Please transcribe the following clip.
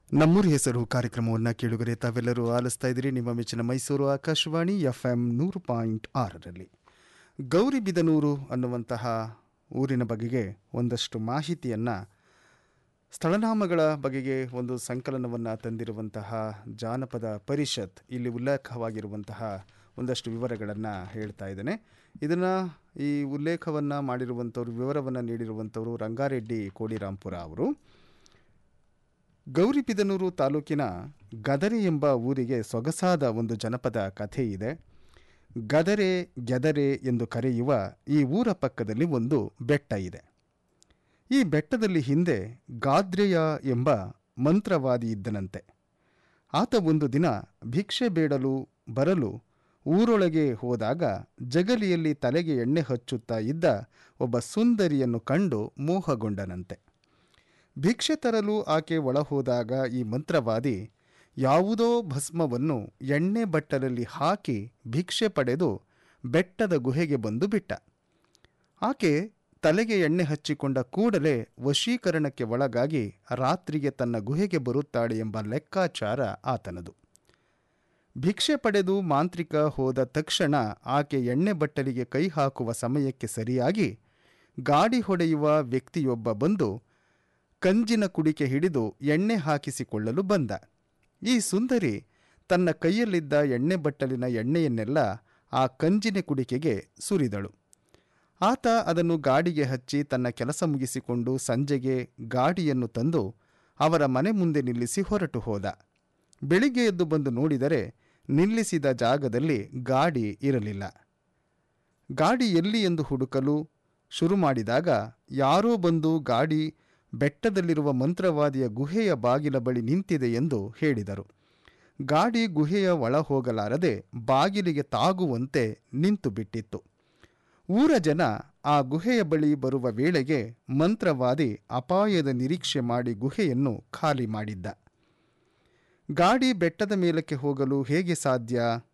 ನಮ್ಮೂರಿ ಹೆಸರು ಕಾರ್ಯಕ್ರಮವನ್ನು ಕೇಳುಗರೆ ತಾವೆಲ್ಲರೂ ಆಲಿಸ್ತಾ ಇದ್ದೀರಿ ನಿಮ್ಮ ಮೆಚ್ಚಿನ ಮೈಸೂರು ಆಕಾಶವಾಣಿ ಎಫ್ ಎಂ ನೂರು ಪಾಯಿಂಟ್ ಆರರಲ್ಲಿ ಗೌರಿಬಿದನೂರು ಅನ್ನುವಂತಹ ಊರಿನ ಬಗೆಗೆ ಒಂದಷ್ಟು ಮಾಹಿತಿಯನ್ನು ಸ್ಥಳನಾಮಗಳ ಬಗೆಗೆ ಒಂದು ಸಂಕಲನವನ್ನು ತಂದಿರುವಂತಹ ಜಾನಪದ ಪರಿಷತ್ ಇಲ್ಲಿ ಉಲ್ಲೇಖವಾಗಿರುವಂತಹ ಒಂದಷ್ಟು ವಿವರಗಳನ್ನು ಹೇಳ್ತಾ ಇದ್ದೇನೆ ಇದನ್ನು ಈ ಉಲ್ಲೇಖವನ್ನು ಮಾಡಿರುವಂಥವ್ರು ವಿವರವನ್ನು ನೀಡಿರುವಂಥವರು ರಂಗಾರೆಡ್ಡಿ ಕೋಡಿರಾಂಪುರ ಅವರು ಗೌರಿಬಿದನೂರು ತಾಲೂಕಿನ ಗದರೆ ಎಂಬ ಊರಿಗೆ ಸೊಗಸಾದ ಒಂದು ಜನಪದ ಕಥೆ ಇದೆ ಗದರೆ ಗೆದರೆ ಎಂದು ಕರೆಯುವ ಈ ಊರ ಪಕ್ಕದಲ್ಲಿ ಒಂದು ಬೆಟ್ಟ ಇದೆ ಈ ಬೆಟ್ಟದಲ್ಲಿ ಹಿಂದೆ ಗಾದ್ರೆಯ ಎಂಬ ಮಂತ್ರವಾದಿ ಇದ್ದನಂತೆ ಆತ ಒಂದು ದಿನ ಭಿಕ್ಷೆ ಬೇಡಲು ಬರಲು ಊರೊಳಗೆ ಹೋದಾಗ ಜಗಲಿಯಲ್ಲಿ ತಲೆಗೆ ಎಣ್ಣೆ ಹಚ್ಚುತ್ತಾ ಇದ್ದ ಒಬ್ಬ ಸುಂದರಿಯನ್ನು ಕಂಡು ಮೋಹಗೊಂಡನಂತೆ ಭಿಕ್ಷೆ ತರಲು ಆಕೆ ಒಳ ಹೋದಾಗ ಈ ಮಂತ್ರವಾದಿ ಯಾವುದೋ ಭಸ್ಮವನ್ನು ಎಣ್ಣೆ ಬಟ್ಟಲಲ್ಲಿ ಹಾಕಿ ಭಿಕ್ಷೆ ಪಡೆದು ಬೆಟ್ಟದ ಗುಹೆಗೆ ಬಂದು ಬಿಟ್ಟ ಆಕೆ ತಲೆಗೆ ಎಣ್ಣೆ ಹಚ್ಚಿಕೊಂಡ ಕೂಡಲೇ ವಶೀಕರಣಕ್ಕೆ ಒಳಗಾಗಿ ರಾತ್ರಿಗೆ ತನ್ನ ಗುಹೆಗೆ ಬರುತ್ತಾಳೆ ಎಂಬ ಲೆಕ್ಕಾಚಾರ ಆತನದು ಭಿಕ್ಷೆ ಪಡೆದು ಮಾಂತ್ರಿಕ ಹೋದ ತಕ್ಷಣ ಆಕೆ ಎಣ್ಣೆ ಬಟ್ಟಲಿಗೆ ಕೈ ಹಾಕುವ ಸಮಯಕ್ಕೆ ಸರಿಯಾಗಿ ಗಾಡಿ ಹೊಡೆಯುವ ವ್ಯಕ್ತಿಯೊಬ್ಬ ಬಂದು ಕಂಜಿನ ಕುಡಿಕೆ ಹಿಡಿದು ಎಣ್ಣೆ ಹಾಕಿಸಿಕೊಳ್ಳಲು ಬಂದ ಈ ಸುಂದರಿ ತನ್ನ ಕೈಯಲ್ಲಿದ್ದ ಎಣ್ಣೆ ಬಟ್ಟಲಿನ ಎಣ್ಣೆಯನ್ನೆಲ್ಲ ಆ ಕಂಜಿನ ಕುಡಿಕೆಗೆ ಸುರಿದಳು ಆತ ಅದನ್ನು ಗಾಡಿಗೆ ಹಚ್ಚಿ ತನ್ನ ಕೆಲಸ ಮುಗಿಸಿಕೊಂಡು ಸಂಜೆಗೆ ಗಾಡಿಯನ್ನು ತಂದು ಅವರ ಮನೆ ಮುಂದೆ ನಿಲ್ಲಿಸಿ ಹೊರಟು ಹೋದ ಬೆಳಿಗ್ಗೆ ಎದ್ದು ಬಂದು ನೋಡಿದರೆ ನಿಲ್ಲಿಸಿದ ಜಾಗದಲ್ಲಿ ಗಾಡಿ ಇರಲಿಲ್ಲ ಗಾಡಿ ಎಲ್ಲಿ ಎಂದು ಹುಡುಕಲು ಶುರು ಮಾಡಿದಾಗ ಯಾರೋ ಬಂದು ಗಾಡಿ ಬೆಟ್ಟದಲ್ಲಿರುವ ಮಂತ್ರವಾದಿಯ ಗುಹೆಯ ಬಾಗಿಲ ಬಳಿ ನಿಂತಿದೆ ಎಂದು ಹೇಳಿದರು ಗಾಡಿ ಗುಹೆಯ ಒಳ ಹೋಗಲಾರದೆ ಬಾಗಿಲಿಗೆ ತಾಗುವಂತೆ ನಿಂತು ಬಿಟ್ಟಿತ್ತು ಊರ ಜನ ಆ ಗುಹೆಯ ಬಳಿ ಬರುವ ವೇಳೆಗೆ ಮಂತ್ರವಾದಿ ಅಪಾಯದ ನಿರೀಕ್ಷೆ ಮಾಡಿ ಗುಹೆಯನ್ನು ಖಾಲಿ ಮಾಡಿದ್ದ ಗಾಡಿ ಬೆಟ್ಟದ ಮೇಲಕ್ಕೆ ಹೋಗಲು ಹೇಗೆ ಸಾಧ್ಯ